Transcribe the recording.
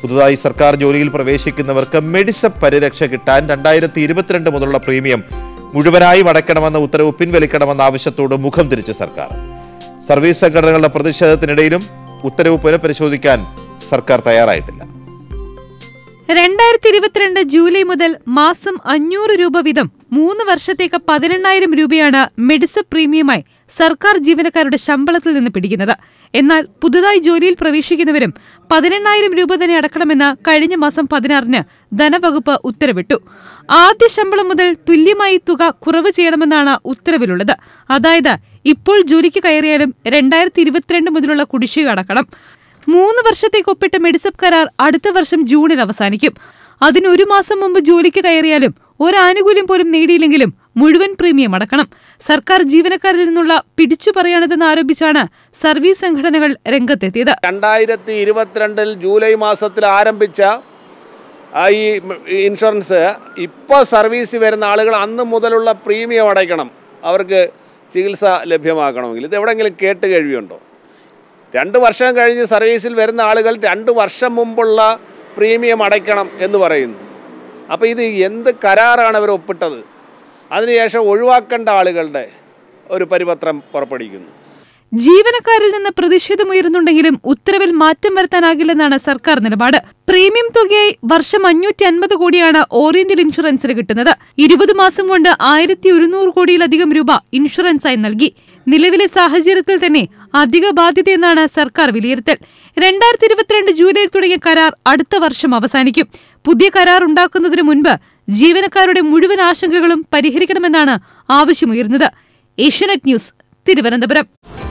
പുതുതായി സർക്കാർ ജോലിയിൽ പ്രവേശിക്കുന്നവർക്ക് മെഡിസപ്പ് പരിരക്ഷ കിട്ടാൻ രണ്ടായിരത്തി ഇരുപത്തിരണ്ട് മുതലുള്ള പ്രീമിയം മുഴുവനായും അടയ്ക്കണമെന്ന ഉത്തരവ് പിൻവലിക്കണമെന്ന ആവശ്യത്തോട് മുഖം തിരിച്ച് സർക്കാർ സർവീസ് സംഘടനകളുടെ പ്രതിഷേധത്തിനിടയിലും ഉത്തരവ് പുനഃപരിശോധിക്കാൻ സർക്കാർ തയ്യാറായിട്ടില്ല രണ്ടായിരത്തി ഇരുപത്തിരണ്ട് ജൂലൈ മുതൽ മാസം അഞ്ഞൂറ് രൂപ വീതം മൂന്ന് വർഷത്തേക്ക് പതിനെണ്ണായിരം രൂപയാണ് മെഡിസപ്പ് പ്രീമിയമായി സർക്കാർ ജീവനക്കാരുടെ ശമ്പളത്തിൽ നിന്ന് പിടിക്കുന്നത് എന്നാൽ പുതുതായി ജോലിയിൽ പ്രവേശിക്കുന്നവരും പതിനെണ്ണായിരം രൂപ തന്നെ അടക്കണമെന്ന് കഴിഞ്ഞ മാസം പതിനാറിന് ധനവകുപ്പ് ഉത്തരവിട്ടു ആദ്യ ശമ്പളം മുതൽ തുല്യമായി തുക കുറവ് ചെയ്യണമെന്നാണ് ഉത്തരവിലുള്ളത് അതായത് ഇപ്പോൾ ജോലിക്ക് കയറിയാലും രണ്ടായിരത്തി ഇരുപത്തിരണ്ട് മുതലുള്ള കുടിശ്ശിക അടക്കണം മൂന്ന് വർഷത്തേക്ക് ഒപ്പിട്ട മെഡിസപ്പ് കരാർ അടുത്ത വർഷം ജൂണിൽ അവസാനിക്കും അതിന് ഒരു മാസം മുമ്പ് ജോലിക്ക് കയറിയാലും ഒരു ആനുകൂല്യം പോലും നേടിയില്ലെങ്കിലും മുഴുവൻ പ്രീമിയം അടക്കണം സർക്കാർ ജീവനക്കാരിൽ നിന്നുള്ള പിടിച്ചു പറയാണിതെന്ന് ആരോപിച്ചാണ് സർവീസ് സംഘടനകൾ രംഗത്തെത്തിയത് രണ്ടായിരത്തി ഇരുപത്തിരണ്ടിൽ ജൂലൈ മാസത്തിൽ ആരംഭിച്ച ആ ഈ മ- ഈ ഇൻഷുറൻസ് ഇപ്പോൾ സർവീസ് വരുന്ന ആളുകൾ അന്ന് മുതലുള്ള പ്രീമിയം അടയ്ക്കണം അവർക്ക് ചികിത്സ ലഭ്യമാക്കണമെങ്കിൽ ഇത് എവിടെയെങ്കിലും കേട്ട് കഴിവുണ്ടോ രണ്ട് വർഷം കഴിഞ്ഞ് സർവീസിൽ വരുന്ന ആളുകൾ രണ്ട് വർഷം മുമ്പുള്ള പ്രീമിയം അടയ്ക്കണം എന്ന് പറയുന്നു അപ്പോൾ ഇത് എന്ത് കരാറാണ് അവർ ഒപ്പിട്ടത് അതിനുശേഷം ഒഴിവാക്കേണ്ട ആളുകളുടെ ഒരു പരിപത്രം പുറപ്പെടുവിക്കുന്നു ജീവനക്കാരിൽ നിന്ന് പ്രതിഷേധമുയരുന്നുണ്ടെങ്കിലും ഉത്തരവിൽ മാറ്റം വരുത്താനാകില്ലെന്നാണ് സർക്കാർ നിലപാട് പ്രീമിയം തുകയായി വർഷം അഞ്ഞൂറ്റി അൻപത് കോടിയാണ് ഓറിയന്റൽ ഇൻഷുറൻസിന് കിട്ടുന്നത് ഇരുപത് മാസം കൊണ്ട് ആയിരത്തി ഒരുന്നൂറ് കോടിയിലധികം രൂപ ഇൻഷുറൻസായി നൽകി നിലവിലെ സാഹചര്യത്തിൽ തന്നെ അധിക ബാധ്യതയെന്നാണ് സർക്കാർ വിലയിരുത്തൽ രണ്ടായിരത്തി ഇരുപത്തിരണ്ട് ജൂലൈയിൽ തുടങ്ങിയ കരാർ അടുത്ത വർഷം അവസാനിക്കും പുതിയ കരാർ ഉണ്ടാക്കുന്നതിന് മുൻപ് ജീവനക്കാരുടെ മുഴുവൻ ആശങ്കകളും പരിഹരിക്കണമെന്നാണ് ആവശ്യമുയർന്നത് ഏഷ്യനെറ്റ് ന്യൂസ് തിരുവനന്തപുരം